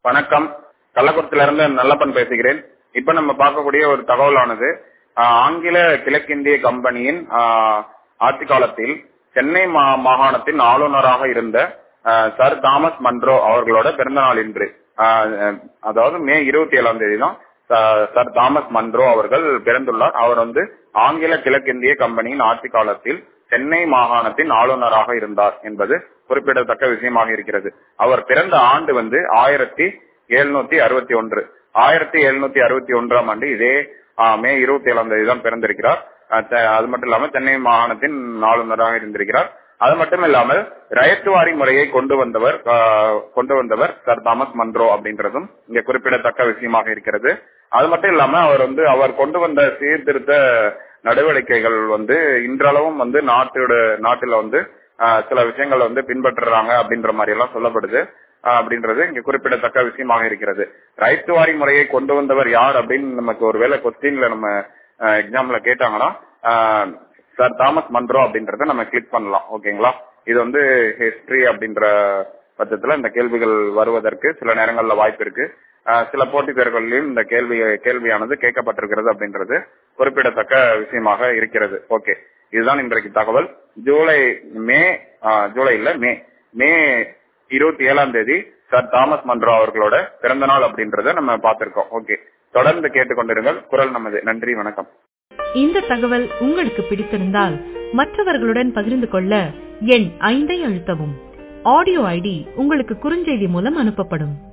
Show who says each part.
Speaker 1: வணக்கம் கள்ளக்குறிச்சியில இருந்து நல்லப்பன் பேசுகிறேன் இப்ப நம்ம பார்க்கக்கூடிய ஒரு தகவலானது ஆஹ், ஆங்கில கிழக்கிந்திய கம்பெனியின் ஆஹ், ஆட்சி காலத்தில் சென்னை மா- மாகாணத்தின் ஆளுநராக இருந்த ஆஹ், சர் தாமஸ் மன்ரோ அவர்களோட பிறந்த நாள் இன்று ஆஹ், அஹ், அதாவது மே இருபத்தி ஏழாம் தேதி தான் ச- சர் தாமஸ் மன்ரோ அவர்கள் பிறந்துள்ளார் அவர் வந்து ஆங்கில கிழக்கிந்திய கம்பெனியின் ஆட்சி காலத்தில் சென்னை மாகாணத்தின் ஆளுநராக இருந்தார் என்பது குறிப்பிடத்தக்க விஷயமாக இருக்கிறது அவர் பிறந்த ஆண்டு வந்து ஆயிரத்தி எழுநூத்தி அறுபத்தி ஒன்று ஆயிரத்தி எழுநூத்தி அறுபத்தி ஒன்றாம் ஆண்டு இதே ஆஹ், மே இருபத்தி ஏழாம் தேதி தான் பிறந்திருக்கிறார் அஹ், த- அது மட்டும் இல்லாமல் சென்னை மாகாணத்தின் ஆளுநராக இருந்திருக்கிறார் அது மட்டும் இல்லாமல் ரயத்துவாரி முறையை கொண்டு வந்தவர் ஆஹ், கொண்டு வந்தவர் சர் தாமஸ் மன்ரோ அப்படின்றதும் இங்க குறிப்பிடத்தக்க விஷயமாக இருக்கிறது அது மட்டும் இல்லாம அவர் வந்து அவர் கொண்டு வந்த சீர்திருத்த நடவடிக்கைகள் வந்து இன்றளவும் வந்து நாட்டோட நாட்டுல வந்து ஆஹ், சில விஷயங்கள் வந்து பின்பற்றுறாங்க அப்படின்ற மாதிரி எல்லாம் சொல்லப்படுது ஆஹ், அப்படின்றது இங்க குறிப்பிடத்தக்க விஷயமாக இருக்கிறது ரைத்துவாரி முறையை கொண்டு வந்தவர் யார் அப்படின்னு நமக்கு ஒருவேளை கொஸ்டின்ல நம்ம எக்ஸாம்ல கேட்டாங்கன்னா ஆஹ், சார் தாமஸ் மன்ரோ அப்படின்றத நம்ம கிளிக் பண்ணலாம் ஓகேங்களா இது வந்து ஹிஸ்டரி அப்படின்ற பட்சத்துல இந்த கேள்விகள் வருவதற்கு சில நேரங்கள்ல வாய்ப்பு இருக்கு ஆஹ் சில போட்டித் தேர்வுகளிலும் இந்த கேள்வி கேள்வியானது கேட்கப்பட்டிருக்கிறது அப்படின்றது குறிப்பிடத்தக்க விஷயமாக இருக்கிறது ஓகே இதுதான் இன்றைக்கு தகவல் ஜூலை மே ஆஹ் ஜூலை இல்ல மே மே இருபத்தி ஏழாம் தேதி சார் தாமஸ் மன்ரோ அவர்களோட பிறந்த நாள் அப்படின்றத நம்ம பார்த்திருக்கோம் ஓகே தொடர்ந்து கேட்டுக்கொண்டிருங்கள் குரல் நமது நன்றி வணக்கம்
Speaker 2: இந்த தகவல் உங்களுக்கு பிடித்திருந்தால் மற்றவர்களுடன் பகிர்ந்து கொள்ள எண் ஐந்தை அழுத்தவும் ஆடியோ ஐடி உங்களுக்கு குறுஞ்செய்தி மூலம் அனுப்பப்படும்